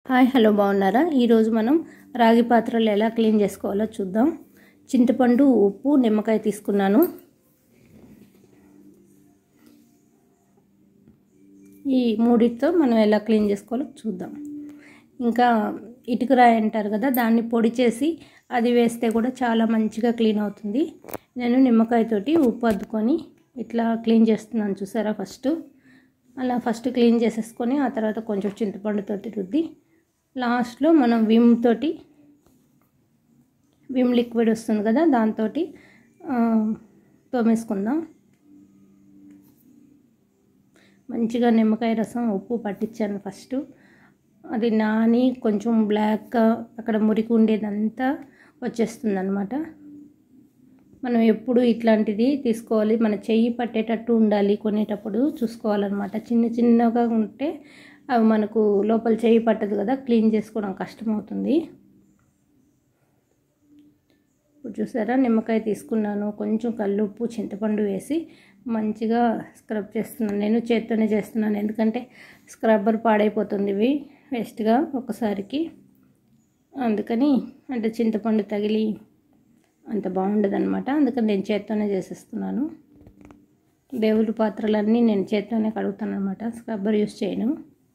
hi hello బాగున్నారా ఈరోజు మనం రాగి పాత్రలు ఎలా క్లీన్ చేసుకోవాలో చూద్దాం చింతపండు ఉప్పు నిమ్మకాయ తీసుకున్నాను ఈ మూడితో మనం ఎలా క్లీన్ చేసుకోవాలో చూద్దాం ఇంకా ఇటుకరాయి అంటారు కదా దాన్ని పొడి చేసి అది వేస్తే కూడా చాలా మంచిగా క్లీన్ అవుతుంది నేను నిమ్మకాయతోటి ఉప్పు అద్దుకొని ఇట్లా క్లీన్ చేస్తున్నాను చూసారా ఫస్ట్ అలా ఫస్ట్ క్లీన్ చేసేసుకొని ఆ తర్వాత కొంచెం చింతపండుతోటి రుద్ది లాస్ట్లో మనం విమ్ తోటి విమ్ లిక్విడ్ వస్తుంది కదా దాంతో తోమేసుకుందాం మంచిగా నిమ్మకాయ రసం ఉప్పు పట్టించాను ఫస్ట్ అది నాని కొంచెం బ్లాక్గా అక్కడ మురికి ఉండేదంతా వచ్చేస్తుంది అనమాట మనం ఎప్పుడు ఇట్లాంటిది తీసుకోవాలి మన చెయ్యి పట్టేటట్టు ఉండాలి కొనేటప్పుడు చూసుకోవాలన్నమాట చిన్న చిన్నగా ఉంటే అవి మనకు లోపల చేయి పట్టదు కదా క్లీన్ చేసుకోవడం కష్టమవుతుంది ఇప్పుడు చూసారా నిమ్మకాయ తీసుకున్నాను కొంచెం కల్లుప్పు చింతపండు వేసి మంచిగా స్క్రబ్ చేస్తున్నాను నేను చేత్తోనే చేస్తున్నాను ఎందుకంటే స్క్రబ్బర్ పాడైపోతుంది ఇవి వేస్ట్గా ఒకసారికి అందుకని అంటే చింతపండు తగిలి అంత బాగుండదు అనమాట అందుకని నేను చేత్తోనే చేసేస్తున్నాను దేవుడి పాత్రలన్నీ నేను చేత్తోనే కడుగుతాను అనమాట స్క్రబ్బర్ యూస్ చేయను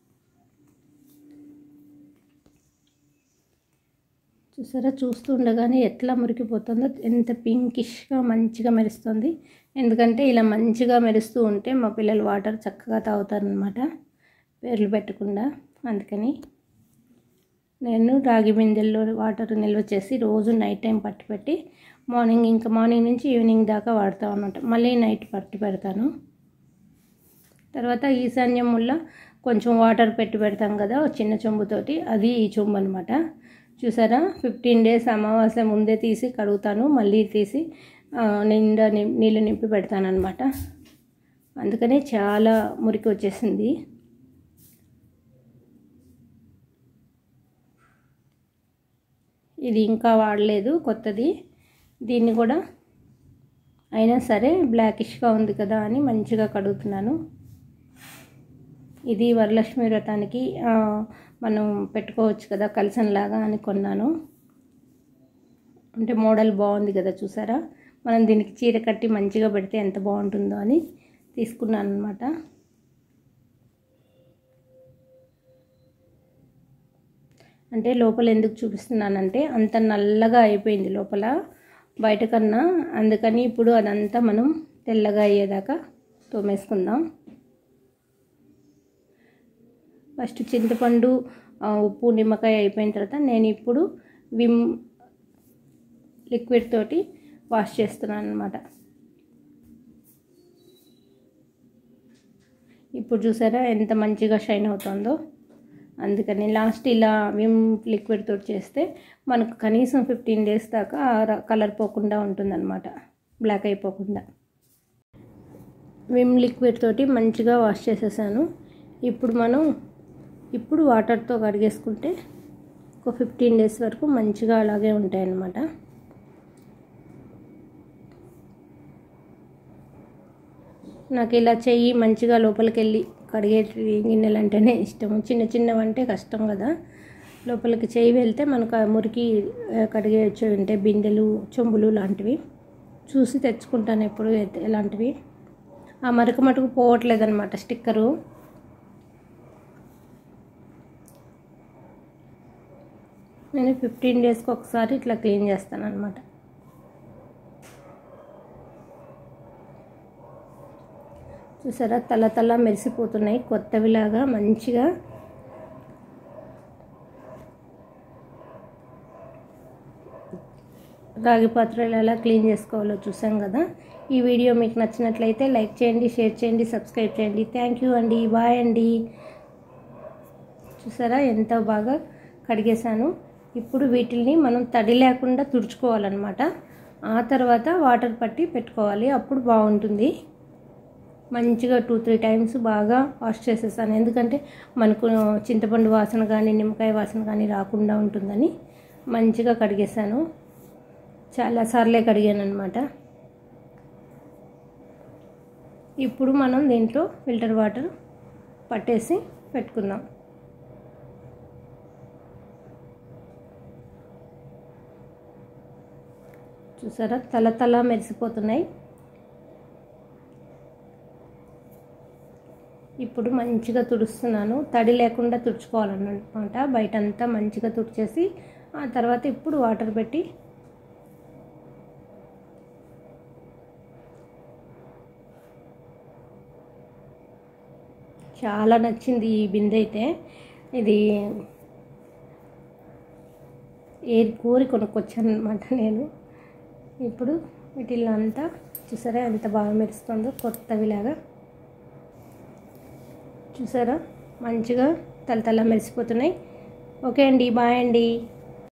చూసారా చూస్తుండగానే ఎట్లా మురికిపోతుందో ఎంత పింకిష్గా మంచిగా మెరుస్తుంది ఎందుకంటే ఇలా మంచిగా మెరుస్తూ ఉంటే మా పిల్లలు వాటర్ చక్కగా తాగుతారనమాట పేర్లు పెట్టకుండా అందుకని నేను రాగి బిందెల్లో వాటర్ నిల్వ చేసి రోజు నైట్ టైం పట్టి పెట్టి మార్నింగ్ ఇంకా మార్నింగ్ నుంచి ఈవినింగ్ దాకా వాడతాం అనమాట మళ్ళీ నైట్ పట్టి పెడతాను తర్వాత ఈశాన్యం వల్ల కొంచెం వాటర్ పెట్టి పెడతాం కదా చిన్న చెంబుతోటి అది ఈ చెంబు అనమాట చూసారా ఫిఫ్టీన్ డేస్ అమావాస్య ముందే తీసి కడుగుతాను మళ్ళీ తీసి నిండా నీళ్ళు నింపి పెడతాను అనమాట అందుకనే చాలా మురికి వచ్చేసింది ఇది ఇంకా వాడలేదు కొత్తది దీన్ని కూడా అయినా సరే బ్లాకిష్గా ఉంది కదా అని మంచిగా కడుగుతున్నాను ఇది వరలక్ష్మి వ్రతానికి మనం పెట్టుకోవచ్చు కదా కలసంలాగా అని కొన్నాను అంటే మోడల్ బాగుంది కదా చూసారా మనం దీనికి చీర కట్టి మంచిగా పెడితే ఎంత బాగుంటుందో అని తీసుకున్నాను అనమాట అంటే లోపల ఎందుకు చూపిస్తున్నానంటే అంత నల్లగా అయిపోయింది లోపల బయట కన్నా అందుకని ఇప్పుడు అదంతా మనం తెల్లగా అయ్యేదాకా తోమేసుకుందాం ఫస్ట్ చింతపండు ఉప్పు నిమ్మకాయ అయిపోయిన తర్వాత నేను ఇప్పుడు విమ్ లిక్విడ్ తోటి వాష్ చేస్తున్నాను అనమాట ఇప్పుడు చూసారా ఎంత మంచిగా షైన్ అవుతుందో అందుకని లాస్ట్ ఇలా విమ్ లిక్విడ్ తోటి చేస్తే మనకు కనీసం ఫిఫ్టీన్ డేస్ దాకా కలర్ పోకుండా ఉంటుందన్నమాట బ్లాక్ అయిపోకుండా విమ్ లిక్విడ్ తోటి మంచిగా వాష్ చేసేసాను ఇప్పుడు మనం ఇప్పుడు వాటర్తో కడిగేసుకుంటే ఒక ఫిఫ్టీన్ డేస్ వరకు మంచిగా అలాగే ఉంటాయన్నమాట నాకు ఇలా చెయ్యి మంచిగా లోపలికి వెళ్ళి కడిగే గిన్నెలు అంటేనే ఇష్టం చిన్న చిన్నవి అంటే కష్టం కదా లోపలికి చేయి వెళ్తే మనకు ఆ మురికి కడిగేయచ్చు అంటే బిందెలు చెంబులు లాంటివి చూసి తెచ్చుకుంటాను ఎప్పుడు ఎలాంటివి ఆ మరక మటుకు పోవట్లేదన్నమాట స్టిక్కరు నేను ఫిఫ్టీన్ డేస్కి ఒకసారి ఇట్లా క్లీన్ చేస్తాను అనమాట చూసారా తల తల మెరిసిపోతున్నాయి కొత్తవిలాగా మంచిగా రాగి పాత్రలు ఎలా క్లీన్ చేసుకోవాలో చూసాం కదా ఈ వీడియో మీకు నచ్చినట్లయితే లైక్ చేయండి షేర్ చేయండి సబ్స్క్రైబ్ చేయండి థ్యాంక్ యూ అండి బాయ్ అండి చూసారా ఎంత బాగా కడిగేశాను ఇప్పుడు వీటిని మనం తడి లేకుండా తుడుచుకోవాలన్నమాట ఆ తర్వాత వాటర్ పట్టి పెట్టుకోవాలి అప్పుడు బాగుంటుంది మంచిగా టూ త్రీ టైమ్స్ బాగా వాష్ చేసేసాను ఎందుకంటే మనకు చింతపండు వాసన కానీ నిమ్మకాయ వాసన కానీ రాకుండా ఉంటుందని మంచిగా కడిగేసాను చాలా సార్లే కడిగాను అనమాట ఇప్పుడు మనం దీంట్లో ఫిల్టర్ వాటర్ పట్టేసి పెట్టుకుందాం చూసారా తల తల మెరిసిపోతున్నాయి ఇప్పుడు మంచిగా తుడుస్తున్నాను తడి లేకుండా తుడుచుకోవాలన్నమాట బయట అంతా మంచిగా తుడిచేసి ఆ తర్వాత ఇప్పుడు వాటర్ పెట్టి చాలా నచ్చింది ఈ బిందె అయితే ఇది ఏ కోరి కొనుక్కొచ్చాను అనమాట నేను ఇప్పుడు వీటిల్లో అంతా చూసారా ఎంత బాగా మెరుస్తుందో కొత్తవిలాగా చూసారా మంచిగా తల తల మెరిసిపోతున్నాయి ఓకే అండి బాయ్ అండి